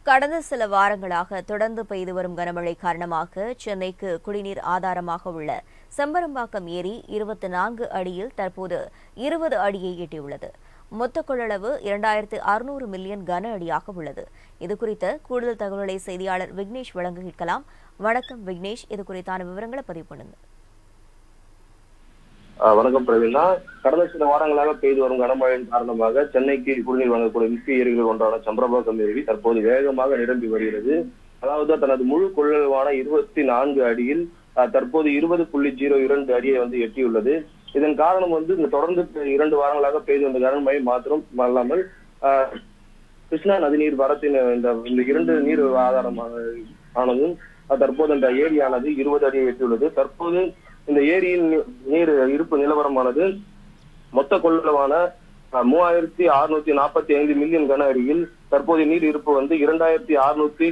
கடந்த சில வாரங்களாக தொடர்ந்து பெய்து வரும் கனமழை காரணமாக சென்னைக்கு குடிநீர் ஆதாரமாக உள்ள செம்பரம்பாக்கம் ஏரி இருபத்தி நான்கு அடியில் தற்போது இருபது அடியை எட்டியுள்ளது மொத்த கொள்ளளவு இரண்டாயிரத்து அறுநூறு மில்லியன் கன அடியாக உள்ளது இதுகுறித்த கூடுதல் தகவல்களை செய்தியாளர் விக்னேஷ் வழங்க கேட்கலாம் வணக்கம் விக்னேஷ் இது குறித்தான விவரங்களை பதிவு பண்ணுங்க ஆஹ் வணக்கம் பிரவீனா கடந்த சில வாரங்களாக பெய்து வரும் கனமழையின் காரணமாக சென்னைக்கு குடிநீர் வழங்கக்கூடிய முக்கிய ஏரிகள் ஒன்றான சம்பரபாக்கம் ஏரி தற்போது வேகமாக நிரம்பி வருகிறது அதாவது தனது முழு கொள்ளளவான இருபத்தி நான்கு அடியில் ஆஹ் தற்போது இருபது புள்ளி ஜீரோ இரண்டு அடியை வந்து எட்டியுள்ளது இதன் காரணம் வந்து இந்த தொடர்ந்து இரண்டு வாரங்களாக பெய்து வந்த கனமழை மாத்திரம் அல்லாமல் ஆஹ் கிருஷ்ணா நதிநீர் வரத்தின் இந்த இந்த இரண்டு நீர் ஆதாரமான ஆனதும் அஹ் தற்போது அந்த ஏரியானது இருபது அடியை எட்டியுள்ளது தற்போது இந்த ஏரியின் நீ- நீர் இருப்பு நிலவரமானது மொத்த கொள்ளளவான அஹ், மூவாயிரத்தி அறுநூத்தி நாற்பத்தி ஐந்து மில்லியன் கன அடியில் தற்போதைய நீர் இருப்பு வந்து இரண்டாயிரத்தி அறுநூத்தி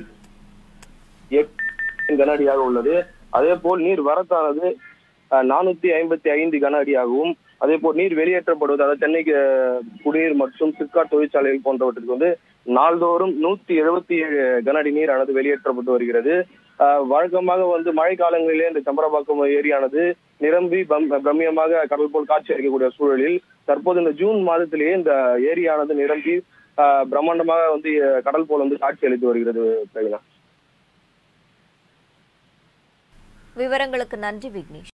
எட்டு கன அடியாக உள்ளது அதே போல் நீர் வரத்தானது நானூத்தி ஐம்பத்தி ஐந்து கன அடியாகவும் அதே போல் நீர் வெளியேற்றப்படுவது அதாவது சென்னைக்கு அஹ், குடிநீர் மற்றும் சிப்காட் தொழிற்சாலைகள் போன்றவற்றுக்கு வந்து நாள்தோறும் நூத்தி எழுபத்தி ஏழு கன அடி நீரானது வெளியேற்றப்பட்டு வருகிறது அஹ், வழக்கமாக வந்து மழை காலங்களிலே இந்த சம்பரபாக்கம் ஏரியானது நிரம்பி பம்- பிரம்மியமாக கடல் போல் காட்சி அளிக்கக்கூடிய சூழலில் தற்போது இந்த ஜூன் மாதத்திலேயே இந்த ஏரியானது நிரம்பி அஹ், பிரம்மாண்டமாக வந்து அஹ், கடல் போல் வந்து காட்சி அளித்து வருகிறது பிரவீனா விவரங்களுக்கு நன்றி விக்னேஷ்